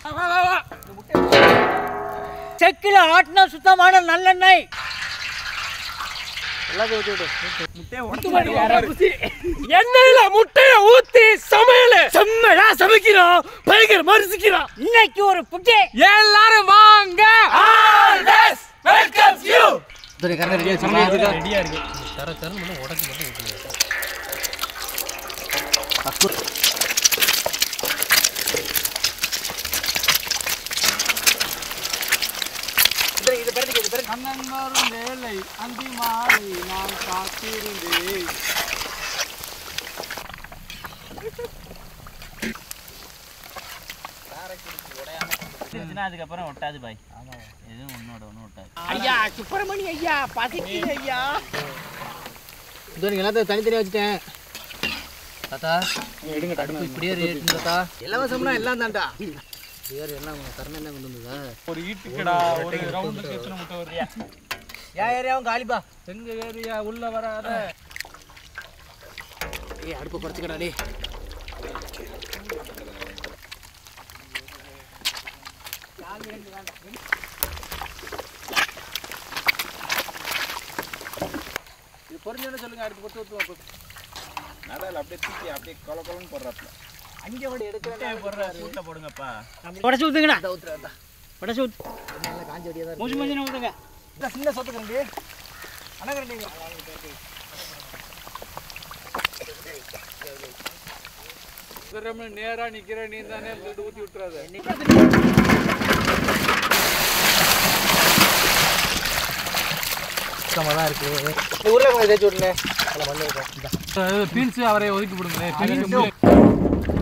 செக்கில் ஆட்டின சுத்தமான நல்லெண்ணெய் எண்ணெயில முட்டைய ஊத்தி சமையல் செம்மடா சமைக்கிறோம் பயங்கரமா ருசிக்கிறோம் இன்னைக்கு ஒரு புட்டி எல்லாரும் வாங்க வெல்கம் யூ ரெடியா இருக்கு தர தர மட்டும் உடச்சு மட்டும் ஊத்துங்க கண்ணன்மாரும் வேலை அந்தி மாலை நான் காத்திருந்தேன் அதுக்கப்புறம் ஒட்டாது பாய் எதுவும் ஒன்னோட ஒன்றும் ஒட்டாது ஐயா சுப்பிரமணி ஐயா பசிக்குது ஐயா எல்லாத்தையும் தனித்தனியாக வச்சுட்டேன் தாத்தா எடுங்க அடுப்பு இப்படியே ரேட்டு தாத்தா இலவசம்னா எல்லாம் தான்டா வேறு என்ன உங்க கரணம் என்ன கொண்டு வந்ததா ஒரு ஈட்டுக்கடா ஒரு ரவுண்டுக்கு எத்தனை முட்டை வருது என் ஏரியாவும் காலிப்பா எங்க ஏரியா உள்ள வராத ஏய் அடுப்பு குறைச்சிக்கடா டே இது பொறிஞ்சோன்னு சொல்லுங்க அடுத்து போட்டு ஊற்றுவோம் அங்கே வண்டி எடுக்கிறேன் போடுற சூட்டை போடுங்கப்பா உடச்சு ஊத்துங்கண்ணா ஊத்துறா உடச்சு ஊத்து நல்லா காஞ்சி வடியாக தான் மூச்சு மூச்சு ஊத்துங்க சின்ன சொத்துக்கிறேன் அண்ணா நேரா நிக்கிற நீ தானே சொல்லிட்டு ஊத்தி விட்டுறாத சுத்தமாக தான் இருக்குது இந்த உருளைக்கிழங்கு தேய்ச்சி விடல அதில் மண்ணு இருக்கும் பீன்ஸ் அவரை ஒதுக்கி விடுங்களேன்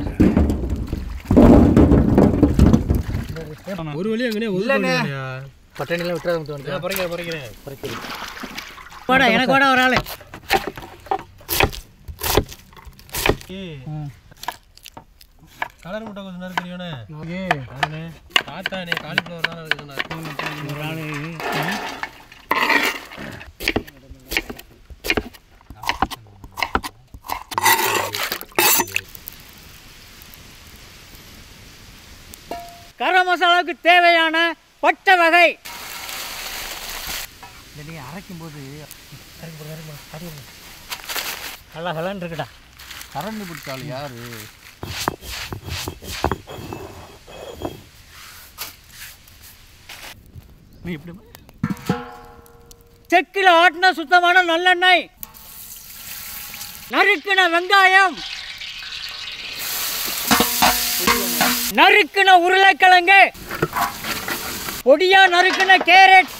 ஒரு வழி அங்கனே இல்லைண்ணே பட்டாணிலாம் விட்டுறாத மட்டும் வந்து பறிக்கிறேன் பறிக்கிறேன் பறிக்கிறது வாடா எனக்கு வாடா ஒரு ஆளு கலர் முட்டை கொஞ்சம் நேரம் தெரியும்ண்ணே பார்த்தானே காலிஃப்ளவர் தான் இருக்குதுண்ணா ஒரு ஆளு கரம் மசாலாவுக்கு தேவையான பட்டை வகை அரைக்கும் போது நல்லா ஹலன் இருக்குடா கரண்டி பிடிச்சாள் யாரு நீ இப்படி செக்கில் ஆட்டின சுத்தமான நல்லெண்ணெய் நறுக்கின வெங்காயம் நறுக்கின உருளைக்கிழங்கு பொடியா நறுக்கின கேரட்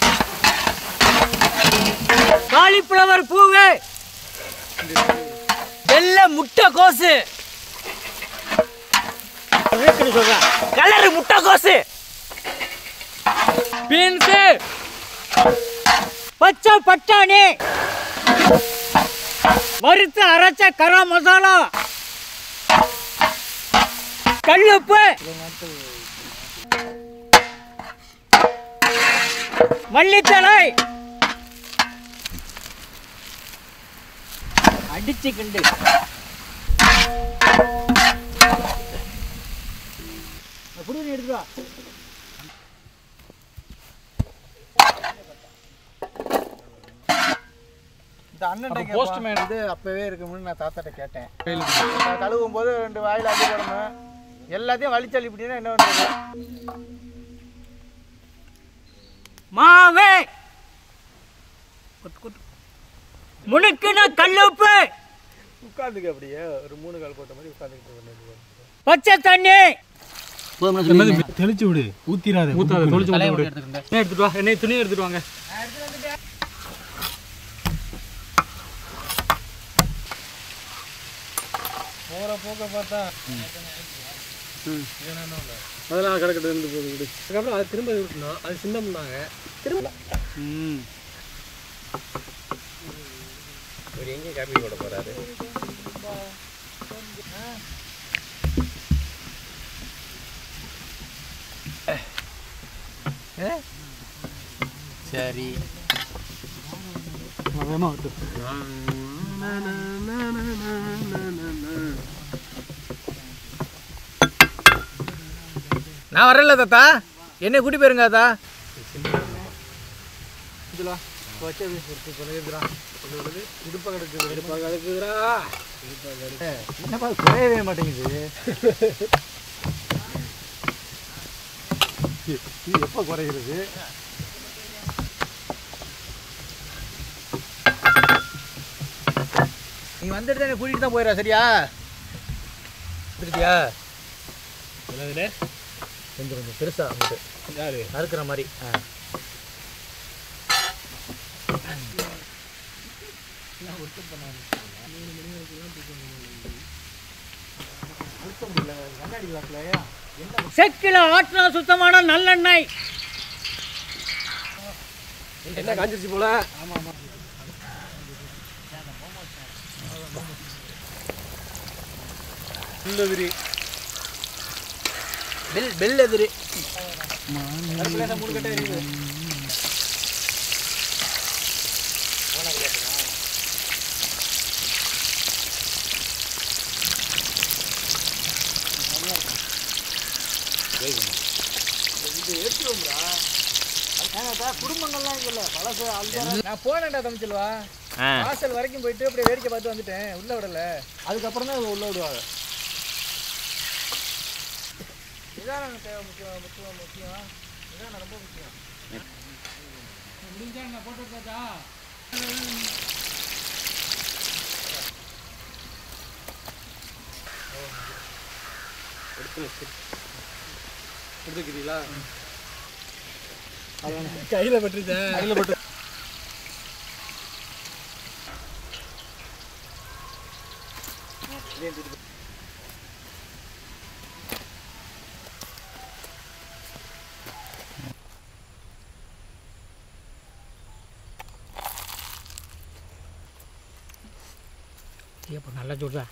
காலிஃப்ளவர் பூவு வெள்ளை முட்டை கோசு சொல்றேன் கலரு முட்டை கோசு பீன்ஸு பச்சை பட்டாணி வறுத்து அரைச்ச கரம் மசாலா கல்லுப்பு மல்லித்தலை அடிச்சு கிண்டு புடி எடுத்துட்டு வா இந்த அண்ணன் postman. இது அப்பவே இருக்கும்னு நான் தாத்தாட்ட கேட்டேன் நான் கழுவும் போது ரெண்டு வாயில அள்ளி போடணும் எல்லாத்தையும் வலிச்சள்ளி இப்படின்னா என்ன பண்றது மாவே முனுக்குன கல்லுப்பு உட்காந்துக்க அப்படியே ஒரு மூணு கால் போட்ட மாதிரி உட்காந்துக்கிட்டு பச்சை தண்ணி தெளிச்சு விடு ஊத்திராத ஊத்தாத தொளிச்சு தலையை விடு மட்டும் எடுத்துக்கிட்டேன் என்ன எடுத்துட்டு வா என்ன துணி எடுத்துட்டு வாங்க போற போக்க பார்த்தா அதெல்லாம் கிடக்கட்டு இருந்து போகுது விடு அதுக்கப்புறம் அது திரும்ப விட்டுனோம் அது சின்னம்னாங்க ம் இவர் எங்கே காப்பி போட போறாரு சரி வேமா விட்டு நான் வரல தாத்தா என்னை கூட்டி போயிருங்க தாத்தா இதுல வச்சு இருக்குதுடா இடுப்பாக கிடக்குது இடுப்பாக கிடக்குதுடா என்னப்பா குறையவே மாட்டேங்குது இது எப்போ குறைகிறது நீ வந்துட்டு தான் கூட்டிகிட்டு தான் போயிடுறா சரியா வந்துருக்கியா என்னதுண்ணே கொஞ்சம் கொஞ்சம் பெருசா வந்துட்டு யாரு நறுக்கிற மாதிரி ஆ செக்கில ஆட்டினா சுத்தமான நல்லெண்ணெய் என்ன காஞ்சிருச்சு போல உள்ளதிரி பெல் பெல் எதிரி குடும்பங்கள்லாம் இங்க இல்ல பழசு நான் போனேன்டா தமிழ்ச்செல்வா வாசல் வரைக்கும் போயிட்டு அப்படியே வேடிக்கை பார்த்து வந்துட்டேன் உள்ள விடல அதுக்கப்புறம் தான் இவங்க உள்ள விடுவாங்க இதான் எனக்கு தேவை முக்கியம் முக்கியம் முக்கியம் இதான் ரொம்ப முக்கியம் முடிஞ்சா நான் போட்டு விட்டாச்சா எடுத்துக்கிறீங்களா கையில பட்டுருச்சேன் கையில் பட்டு இப்போ நல்லா சொல்றா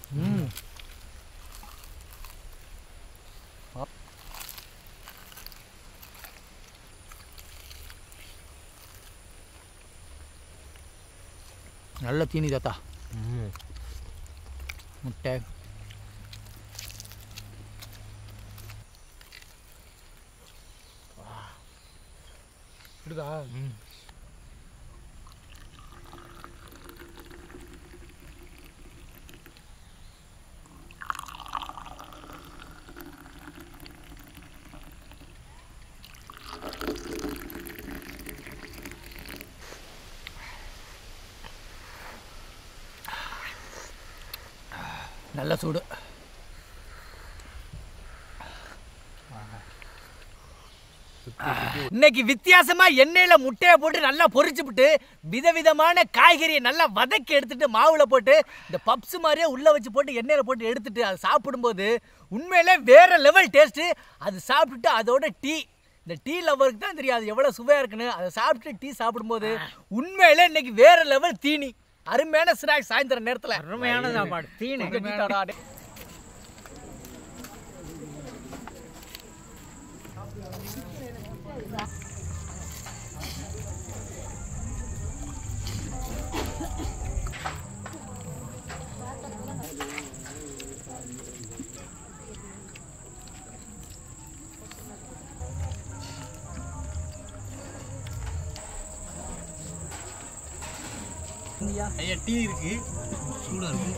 நல்ல தீனி தாத்தா முட்டை விடுதா நல்ல சூடு இன்னைக்கு வித்தியாசமா எண்ணெயில முட்டையை போட்டு நல்லா பொரிச்சுப்புட்டு விதவிதமான காய்கறியை நல்லா வதக்கி எடுத்துட்டு மாவுல போட்டு இந்த பப்ஸ் மாதிரியே உள்ள வச்சு போட்டு எண்ணெயில போட்டு எடுத்துட்டு அதை சாப்பிடும்போது உண்மையிலே வேற லெவல் டேஸ்ட் அது சாப்பிட்டுட்டு அதோட டீ இந்த டீ லவருக்கு தான் தெரியாது எவ்வளவு சுவையா இருக்குன்னு அதை சாப்பிட்டு டீ சாப்பிடும்போது உண்மையிலே இன்னைக்கு வேற லெவல் தீனி அருமையான ஸ்நாக்ஸ் சாயந்தரம் நேரத்துல அருமையான சாப்பாடு தீனி கட்டிட்டாடா டே. ஐயா டீ இருக்கு சூடா இருக்கு